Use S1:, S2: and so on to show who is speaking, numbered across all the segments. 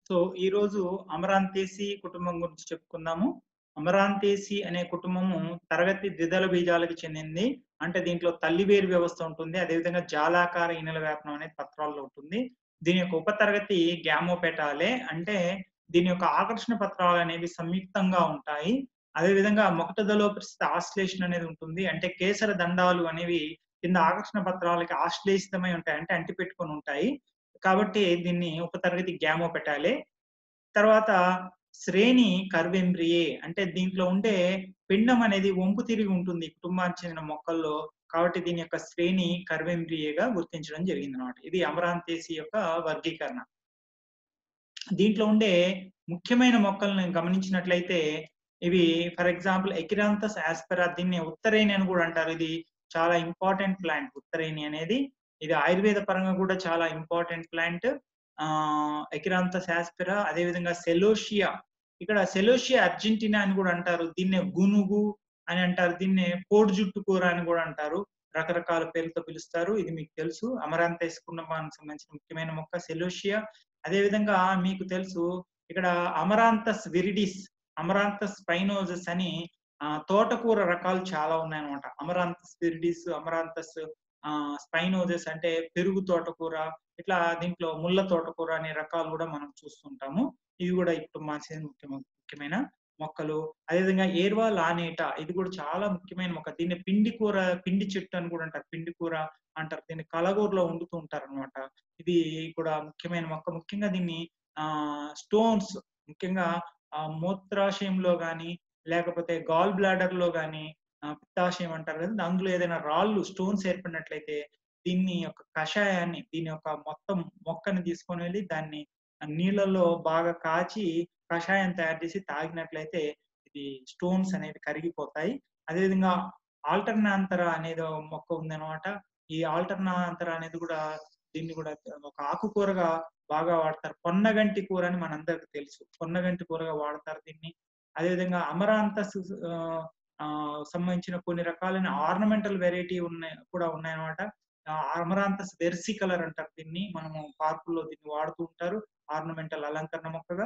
S1: So ఈరోజు అమరాంతేసి కుటుంబం గురించి చెప్పుకుందాము అమరాంతేసి అనే కుటుంబము తరగతి ద్విదళ బీజాలకు చెందింది అంటే దీంట్లో తల్లివేరు వ్యవస్థ ఉంటుంది అదేవిధంగా జాలాకార ఈనెల వ్యాపనం అనేది పత్రాల్లో ఉంటుంది దీని యొక్క ఉపతరగతి గ్యామోపెటాలే అంటే దీని యొక్క ఆకర్షణ పత్రాలు అనేవి సంయుక్తంగా ఉంటాయి అదేవిధంగా మొకటదలో పరిస్థితి ఆశ్లేషణ అనేది ఉంటుంది అంటే కేసర దండాలు అనేవి కింద ఆకర్షణ పత్రాలకి ఆశ్లేషితమై ఉంటాయి అంటే అంటి పెట్టుకొని ఉంటాయి కాబట్టి దీన్ని ఉపతరగతి గ్యామో పెట్టాలి తర్వాత శ్రేణి కర్వెంబ్రియే అంటే దీంట్లో ఉండే పిండం అనేది వంపు తిరిగి ఉంటుంది ఈ కుటుంబానికి చెందిన మొక్కల్లో కాబట్టి దీని యొక్క శ్రేణి కర్వెంబ్రియేగా గుర్తించడం జరిగింది అనమాట ఇది అమరాంతేసి యొక్క వర్గీకరణ దీంట్లో ఉండే ముఖ్యమైన మొక్కలను గమనించినట్లయితే ఇవి ఫర్ ఎగ్జాంపుల్ ఎకిరాంతస్ ఆస్పెరా దీన్ని ఉత్తరేణి అని కూడా అంటారు ఇది చాలా ఇంపార్టెంట్ ప్లాంట్ ఉత్తరేణి అనేది ఇది ఆయుర్వేద పరంగా కూడా చాలా ఇంపార్టెంట్ ప్లాంట్ ఆ ఎకిరాంత శాస్పిరా అదేవిధంగా సెలోషియా ఇక్కడ సెలోషియా అర్జెంటీనా అని కూడా అంటారు దీన్నే గునుగు అని అంటారు దీన్నే కోడి జుట్టు కూర అని కూడా అంటారు రకరకాల పేర్లతో పిలుస్తారు ఇది మీకు తెలుసు అమరాంతైస్ కుటుంబానికి సంబంధించిన ముఖ్యమైన మొక్క సెలోషియా అదేవిధంగా మీకు తెలుసు ఇక్కడ అమరాంతస్ విరిడిస్ అమరాంతస్ స్పైనోజస్ అని ఆ తోటకూర రకాలు చాలా ఉన్నాయన్నమాట అమరాంతస్ విరిడిస్ అమరాంతస్ ఆ స్పైనోజెస్ అంటే పెరుగు తోటకూర ఇట్లా దీంట్లో ముళ్ళ తోటకూర అనే రకాలు కూడా మనం చూస్తుంటాము ఇవి కూడా ఇప్పుడు మాసే ముఖ్య ముఖ్యమైన మొక్కలు అదేవిధంగా ఏర్వా లానేట ఇది కూడా చాలా ముఖ్యమైన మొక్క దీన్ని పిండి కూర పిండి చెట్టు అని కూడా అంటారు పిండి కూర అంటారు దీన్ని కలగూరలో వండుతూ ఉంటారు అనమాట ఇది కూడా ముఖ్యమైన మొక్క ముఖ్యంగా దీన్ని ఆ స్టోన్స్ ముఖ్యంగా ఆ మూత్రాశయంలో గాని లేకపోతే గాల్ బ్లాడర్ లో గాని పిత్తాశయం అంటారు కదా అందులో ఏదైనా రాళ్ళు స్టోన్స్ ఏర్పడినట్లయితే దీన్ని యొక్క కషాయాన్ని దీని యొక్క మొత్తం మొక్కని తీసుకొని వెళ్ళి దాన్ని నీళ్ళల్లో బాగా కాచి కషాయం తయారు చేసి తాగినట్లయితే ఇది స్టోన్స్ అనేవి కరిగిపోతాయి అదేవిధంగా ఆల్టర్నాంతర అనేది మొక్క ఉందన్నమాట ఈ ఆల్టర్నాంతర అనేది కూడా దీన్ని కూడా ఒక ఆకుకూరగా బాగా వాడతారు పొన్నగంటి కూర అని మనందరికి తెలుసు పొన్నగంటి కూరగా వాడతారు దీన్ని అదేవిధంగా అమరాంతస్ ఆ సంబంధించిన కొన్ని రకాలైన ఆర్నమెంటల్ వెరైటీ ఉన్నాయి కూడా ఉన్నాయన్నమాట అమరాంతస్ వెర్సి కలర్ అంటారు దీన్ని మనము పార్కుల్లో దీన్ని వాడుతూ ఉంటారు ఆర్నమెంటల్ అలంకరణ మొక్కగా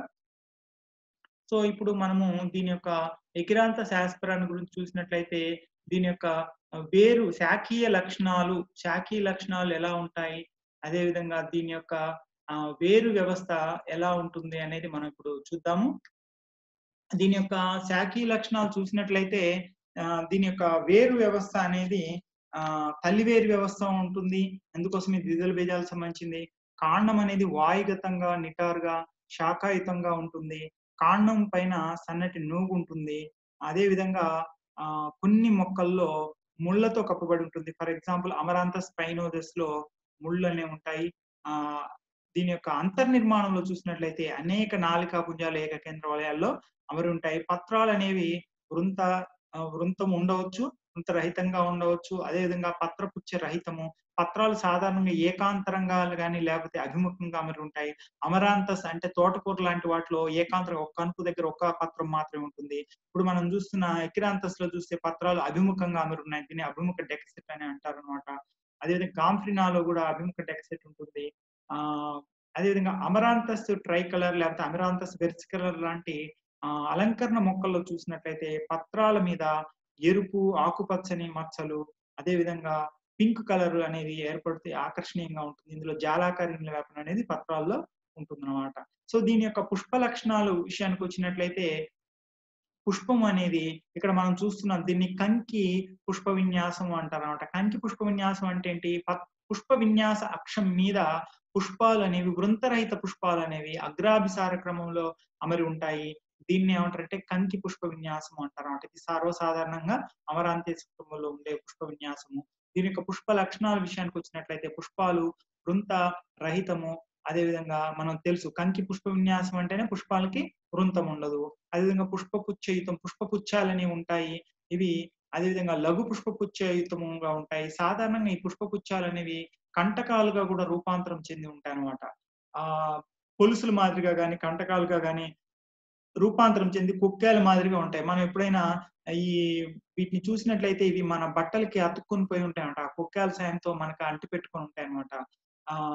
S1: సో ఇప్పుడు మనము దీని యొక్క ఎకిరాంత శాస్త్రాన్ని గురించి చూసినట్లయితే దీని యొక్క వేరు శాఖీయ లక్షణాలు శాఖీయ లక్షణాలు ఎలా ఉంటాయి అదే విధంగా దీని యొక్క వేరు వ్యవస్థ ఎలా ఉంటుంది అనేది మనం ఇప్పుడు చూద్దాము దీని యొక్క శాఖీయ లక్షణాలు చూసినట్లయితే దీని యొక్క వేరు వ్యవస్థ అనేది ఆ తల్లివేరు వ్యవస్థ ఉంటుంది అందుకోసం ఇది ద్విదళ బీజాలకు సంబంధించింది కాండం అనేది వాయుగతంగా నిటారుగా శాఖాయుతంగా ఉంటుంది కాండం పైన సన్నటి నూగు ఉంటుంది అదే విధంగా ఆ కొన్ని మొక్కల్లో ముళ్ళతో కప్పబడి ఉంటుంది ఫర్ ఎగ్జాంపుల్ అమరాంత స్పైనోదస్ లో ముళ్ళు అనేవి ఉంటాయి ఆ దీని యొక్క అంతర్నిర్మాణంలో చూసినట్లయితే అనేక నాలికా పుంజాలు ఏకకేంద్ర వలయాల్లో అమరి ఉంటాయి పత్రాలు అనేవి వృంత వృంతం ఉండవచ్చు వృంతరహితంగా ఉండవచ్చు అదేవిధంగా పత్రపుచ్చ రహితము పత్రాలు సాధారణంగా ఏకాంతరంగా కానీ లేకపోతే అభిముఖంగా అమరి ఉంటాయి అమరాంతస్ అంటే తోటకూర లాంటి వాటిలో ఏకాంతరం ఒక కనుపు దగ్గర ఒక పత్రం మాత్రమే ఉంటుంది ఇప్పుడు మనం చూస్తున్న ఎకిరాంతస్ లో చూస్తే పత్రాలు అభిముఖంగా అమరి ఉన్నాయి దీన్ని అభిముఖ డెక్సెట్ అని అంటారు అనమాట అదేవిధంగా గాంఫ్రినాలో కూడా అభిముఖ డెక్సెట్ ఉంటుంది ఆ అదేవిధంగా అమరాంతస్ ట్రై కలర్ లేకపోతే అమరాంతస్ వెర్స్ కలర్ లాంటి అలంకరణ మొక్కల్లో చూసినట్లయితే పత్రాల మీద ఎరుపు ఆకుపచ్చని మచ్చలు అదే విధంగా పింక్ కలర్ అనేది ఏర్పడితే ఆకర్షణీయంగా ఉంటుంది ఇందులో జాలాకార వ్యాపనం అనేది పత్రాల్లో ఉంటుంది అనమాట సో దీని యొక్క పుష్ప లక్షణాలు విషయానికి వచ్చినట్లయితే పుష్పం అనేది ఇక్కడ మనం చూస్తున్నాం దీన్ని కంకి పుష్ప విన్యాసం అంటారు అనమాట కంకి పుష్ప విన్యాసం అంటే ఏంటి పుష్ప విన్యాస అక్షం మీద పుష్పాలు అనేవి వృంతరహిత పుష్పాలు అనేవి అగ్రాభిసార క్రమంలో అమరి ఉంటాయి దీన్ని ఏమంటారంటే కంకి పుష్ప విన్యాసం అంటారు అంటే ఇది సర్వసాధారణంగా అమరాంతేశ కుటుంబంలో ఉండే పుష్ప విన్యాసము దీని యొక్క పుష్ప లక్షణాల విషయానికి వచ్చినట్లయితే పుష్పాలు వృంత రహితము అదేవిధంగా మనం తెలుసు కంకి పుష్ప విన్యాసం అంటేనే పుష్పాలకి వృంతం ఉండదు అదేవిధంగా పుష్పపుచ్చయుతం పుష్పపుచ్చాలు అనేవి ఉంటాయి ఇవి అదేవిధంగా లఘు పుష్పపుచ్చయుతముగా ఉంటాయి సాధారణంగా ఈ పుష్పపుచ్చాలు అనేవి కంటకాలుగా కూడా రూపాంతరం చెంది ఉంటాయి అనమాట ఆ పొలుసుల మాదిరిగా కానీ కంటకాలుగా కానీ రూపాంతరం చెంది కుక్కేల మాదిరిగా ఉంటాయి మనం ఎప్పుడైనా ఈ వీటిని చూసినట్లయితే ఇవి మన బట్టలకి అతుక్కుని పోయి ఉంటాయి అనమాట ఆ కుక్కేల సాయంతో మనకు అంటి పెట్టుకొని ఉంటాయి అనమాట ఆ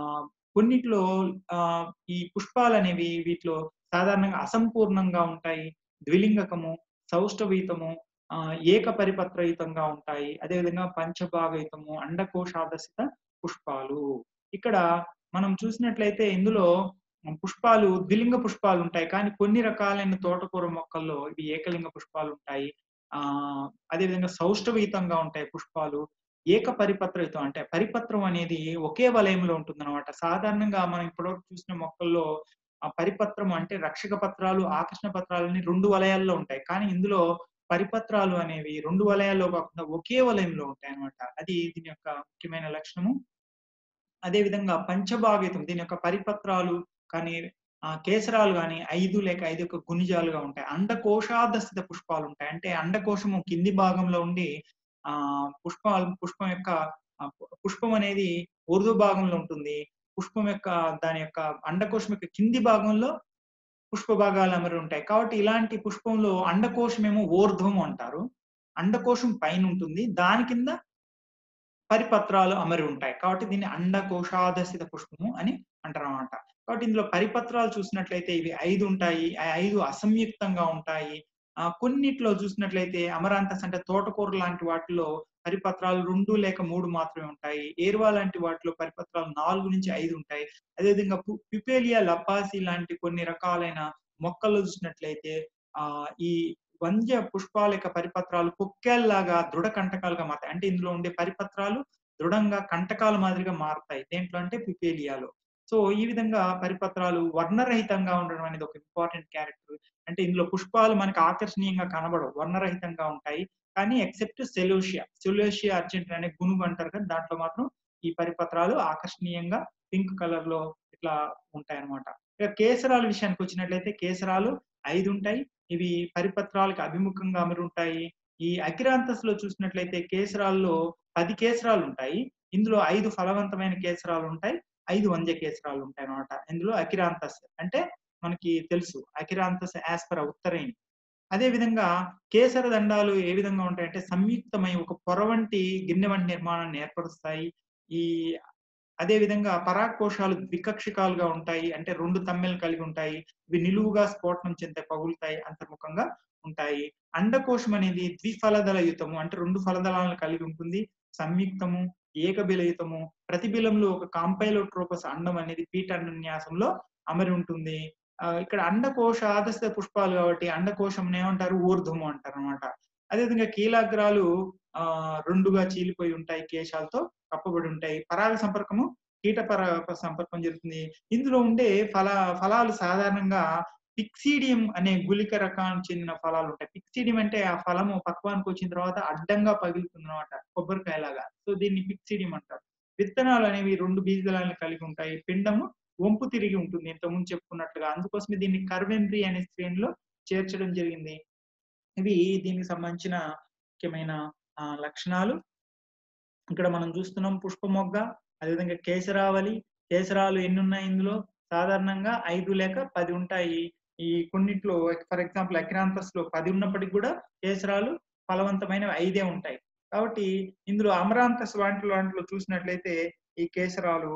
S1: కొన్నిట్లో ఆహ్, ఈ పుష్పాలనేవి వీటిలో సాధారణంగా అసంపూర్ణంగా ఉంటాయి. ద్విలింగకము, సౌష్ఠవయుతము, ఆహ్, ఏకపరిపత్రయుతంగా ఉంటాయి. అదేవిధంగా పంచభాగయుతము, అండకోశాదశిత పుష్పాలు. ఇక్కడ మనం చూసినట్లయితే ఇందులో హ్మ్, పుష్పాలు ద్విలింగ పుష్పాలుంటాయి. కానీ కొన్ని రకాలైన తోటకూర మొక్కల్లో ఇవి ఏకలింగ పుష్పాలుంటాయి. ఆహ్, అదేవిధంగా సౌష్ఠవయుతంగా ఉంటాయి పుష్పాలు. ఏకపరిపత్రయుతం అంటే పరిపత్రం అనేది ఒకే వలయంలో ఉంటుందన్నమాట. సాధారణంగా మనం ఇప్పటివరకు చూసిన మొక్కల్లో ఆ పరిపత్రం అంటే రక్షక పత్రాలు, ఆకర్షణ పత్రాలని 2 వలయాల్లో ఉంటాయి. కానీ ఇందులో పరిపత్రాలు అనేవి 2 వలయాల్లో కాకుండా ఒకే వలయంలో ఉంటాయన్నమాట. అది దీని యొక్క ముఖ్యమైన లక్షణము. అదే విధంగా పంచభాగయుతం దీని యొక్క పరిపత్రాలు కానీ ఆహ్, కేసరాలు గాని 5 లేక 5 యొక్క గుణిజాలుగా ఉంటాయి. అండకోశాదస్థిత పుష్పాలుంటాయి. అంటే అండకోశము కింది భాగంలో ఉండి ఆహ్, పుష్పాలు పుష్పం యొక్క ఆహ్, పు పుష్పం అనేది ఊర్ధ్వ భాగంలో ఉంటుంది. పుష్పం యొక్క దాని యొక్క అండకోశం యొక్క కింది భాగంలో పుష్ప భాగాలు అమరి ఉంటాయి. కాబట్టి ఇలాంటి పుష్పంలో అండకోశమేమో ఊర్ధ్వము అంటారు. అండకోశం పైనుంటుంది. దాని కింద పరిపత్రాలు అమరి ఉంటాయి. కాబట్టి దీన్ని అండకోశాదశిత పుష్పము అని అంటారనమాట. కాబట్టి ఇందులో పరిపత్రాలు చూసినట్లయితే ఇవి 5 ఉంటాయి. ఆ 5 అసంయుక్తంగా ఉంటాయి. ఆహ్, కొన్నిట్లో చూసినట్లయితే అమరాంతస్ అంటే తోటకూర లాంటి వాటిలో పరిపత్రాలు 2 లేక 3 మాత్రమే ఉంటాయి. ఏరువా లాంటి వాటిలో పరిపత్రాలు 4-5 ఉంటాయి. అదేవిధంగా పు పిపేలియా లపాసి లాంటి కొన్ని రకాలైన మొక్కల్లో చూసినట్లయితే ఆహ్, ఈ వంద్య పుష్పాల యొక్క పరిపత్రాలు కొక్కేల్లాగా దృఢ కంటకాలుగా మారతాయి. అంటే ఇందులో ఉండే పరిపత్రాలు దృఢంగా కంటకాల మాదిరిగా మారతాయి. దేంట్లో అంటే పిపేలియాలో. సో, ఈ విధంగా పరిపత్రాలు వర్ణరహితంగా ఉండడం అనేది ఒక ఇంపార్టెంట్ క్యారెక్టర్. అంటే ఇందులో పుష్పాలు మనకు ఆకర్షణీయంగా కనబడవు. వర్ణరహితంగా ఉంటాయి. కానీ ఎక్సెప్ట్ సెలోషియా. సెలోషియా అర్జెంటినా అనే గునుగు అంటారు కదా! దాంట్లో మాత్రం ఈ పరిపత్రాలు ఆకర్షణీయంగా పింక్ కలర్‌లో ఇట్లా ఉంటాయన్నమాట. ఇక కేసరాల విషయానికొచ్చినట్లయితే కేసరాలు 5 ఉంటాయి. ఇవి పరిపత్రాలకు అభిముఖంగా అమరి ఉంటాయి. ఈ అకిరాంతస్‌లో చూసినట్లయితే కేసరాల్లో 10 కేసరాలుంటాయి. ఇందులో 5 ఫలవంతమైన కేసరాలుంటాయి. 5 వంద్య కేసరాలుంటాయన్నమాట. ఇందులో అకిరాంతస్ అంటే మనకి తెలుసు. అకిరాంతస్ యాస్పరా ఉత్తరేణి. అదే విధంగా కేసర దండాలు ఏ విధంగా ఉంటాయంటే సంయుక్తమై ఒక పొర వంటి గిన్నె వంటి నిర్మాణాన్ని ఏర్పరుస్తాయి. ఈ అదే విధంగా పరాగకోశాలు ద్వికక్షికాలుగా ఉంటాయి. అంటే 2 తమ్మెలు కలిగి ఉంటాయి. ఇవి నిలువుగా స్ఫోటనం చెందుతాయి, పగులుతాయి, అంతర్ముఖంగా ఉంటాయి. అండకోశం అనేది ద్విఫలదళయుతము అంటే 2 ఫలదళాలను కలిగి ఉంటుంది. సంయుక్తము, ఏకబిలయుతము. ప్రతి బిలంలో ఒక కాంపైలోట్రోపస్ అండం అనేది పీఠాన్యాసంలో అమరి ఉంటుంది. ఆహ్, ఇక్కడ అండకోశాదశ పుష్పాలు కాబట్టి అండకోశంని ఏమంటారు? ఊర్ధ్వము అంటారనమాట. అదే విధంగా కీలాగ్రాలు ఆహ్, 2గా చీలిపోయి ఉంటాయి. కేశాలతో కప్పబడి ఉంటాయి. పరాగ సంపర్కము కీట పరాగ సంపర్కం జరుగుతుంది. ఇందులో ఉండే ఫల ఫలాలు సాధారణంగా పిక్సీడియం అనే గుళిక రకానికి చెందిన ఫలాలుంటాయి. పిక్సీడియం అంటే ఆ ఫలము పక్వానికొచ్చిన తర్వాత అడ్డంగా పగులుతుందనమాట. కొబ్బరికాయలాగా. సో, దీన్ని పిక్సీడియం అంటారు. విత్తనాలు అనేవి 2 బీజదళాలను కలిగి ఉంటాయి. పిండము వంపు తిరిగి ఉంటుంది. ఇంతకుముందు చెప్పుకున్నట్లుగా. అందుకోసమే దీన్ని కర్వెంబ్రి అనే శ్రేణిలో చేర్చడం జరిగింది. ఇవి దీనికి సంబంధించిన ముఖ్యమైన ఆహ్, లక్షణాలు. ఇక్కడ మనం చూస్తున్నాం పుష్ప మొగ్గ, అదేవిధంగా కేసరావళి. కేసరాలు ఎన్నున్నాయి ఇందులో? సాధారణంగా 5 లేక 10 ఉంటాయి. ఈ కొన్నిట్లో ఫర్ ఎగ్జాంపుల్ అకిరాంతస్‌లో 10 ఉన్నప్పటికి కూడా కేసరాలు ఫలవంతమైనవి 5 ఉంటాయి. కాబట్టి ఇందులో అమరాంతస్ వాటిలో వాటిలో చూసినట్లయితే ఈ కేసరాలు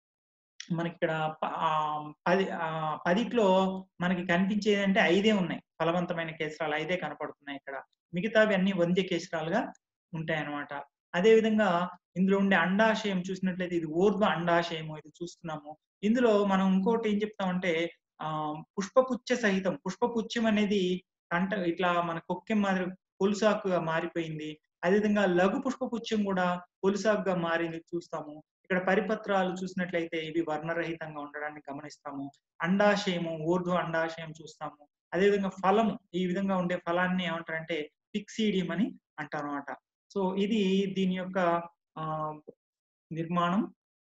S1: మనకిక్కడ ప ఆహ్, 10 ఆహ్, 10 మనకి కనిపించేదంటే 5 ఉన్నాయి. ఫలవంతమైన కేసరాలు 5 కనపడుతున్నాయి ఇక్కడ. మిగతావి అన్నీ వంద్య కేసరాలుగా ఉంటాయన్నమాట. అదే విధంగా ఇందులో ఉండే అండాశయం చూసినట్లయితే ఇది ఊర్ధ్వ అండాశయము ఇది చూస్తున్నాము. ఇందులో మనం ఇంకోటి ఏం చెప్తామంటే ఆహ్, పుష్పపుచ్చ సహితం. పుష్పపుచ్చం అనేది కంట ఇట్లా మన కొక్కెం మాదిరి పొలుసాకుగా మారిపోయింది. అదే విధంగా లఘు పుష్పపుచ్చం కూడా పొలుసాకుగా మారింది చూస్తాము. ఇక్కడ పరిపత్రాలు చూసినట్లయితే ఇవి వర్ణరహితంగా ఉండడాన్ని గమనిస్తాము. అండాశయము, ఊర్ధ్వ అండాశయం చూస్తాము. అదే విధంగా ఫలము ఈ విధంగా ఉండే ఫలాన్ని ఏమంటారంటే పిక్సీడియం అని అంటారన్నమాట. సో, ఇది దీని యొక్క ఆహ్, నిర్మాణం.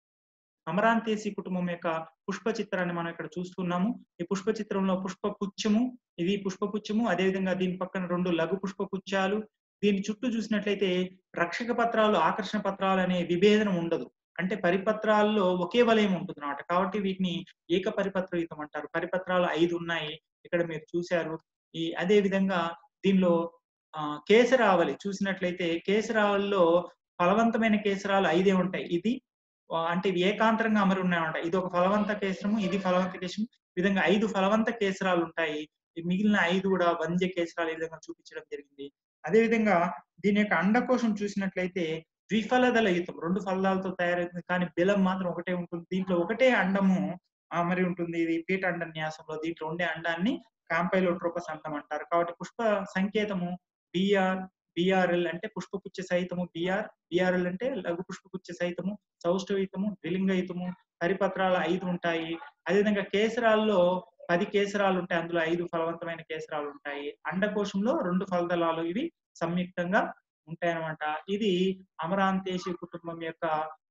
S1: అమరాంతేసి కుటుంబం యొక్క పుష్ప చిత్రాన్ని మనం ఇక్కడ చూస్తున్నాము. ఈ పుష్ప చిత్రంలో పుష్పపుచ్చము, ఇది పుష్పపుచ్చము. అదే విధంగా దీని పక్కన 2 లఘు పుష్పపుచ్చాలు. దీని చుట్టూ చూసినట్లయితే రక్షక పత్రాలు, ఆకర్షణ పత్రాలు అనే విభేదనం ఉండదు. అంటే పరిపత్రాల్లో ఒకే వలయం ఉంటుందన్నమాట. కాబట్టి వీటిని ఏక పరిపత్రయుతం అంటారు. పరిపత్రాలు 5 ఉన్నాయి. ఇక్కడ మీరు చూసారు. ఈ అదే విధంగా దీనిలో ఆహ్, కేసరావళి చూసినట్లయితే కేసరావళిలో ఫలవంతమైన కేసరాలు 5 ఉంటాయి. ఇది ఆ, అంటే ఇవి ఏకాంతరంగా అమరి ఉన్నాయన్నమాట ఇది ఒక ఫలవంత కేసరము ఇది ఫలవంత కేసరం ఈ విధంగా ఐదు ఫలవంత కేసరాలు ఉంటాయి ఈ మిగిలిన ఐదు కూడా వంద్య కేసరాలు ఈ విధంగా చూపించడం జరిగింది అదే విధంగా దీని యొక్క అండకోశం చూసినట్లయితే ద్విఫలదల యుతం రెండు ఫలాలతో తయారైంది కానీ బెలం మాత్రం ఒకటే ఉంటుంది దీంట్లో ఒకటే అండము ఆ, మరి ఉంటుంది ఇది పీట అండ న్యాసంలో దీంట్లో ఉండే అండాన్ని కాంపైలోట్రోపస్ అండం అంటారు కాబట్టి పుష్ప సంకేతము బిఆర్ బిఆర్ఎల్ అంటే పుష్పపుచ్చ సహితము బిఆర్ బిఆర్ఎల్ అంటే లఘు పుష్పపుచ్చ సహితము సౌష్ఠవితము ద్విలింగయుతము హరిపత్రాలు ఐదు ఉంటాయి అదేవిధంగా కేసరాల్లో పది కేసరాలు ఉంటాయి అందులో ఐదు ఫలవంతమైన కేసరాలు ఉంటాయి అండకోశంలో రెండు ఫలదళాలు ఇవి సంయుక్తంగా ఉంటాయన్నమాట ఇది అమరాంతేసి కుటుంబం యొక్క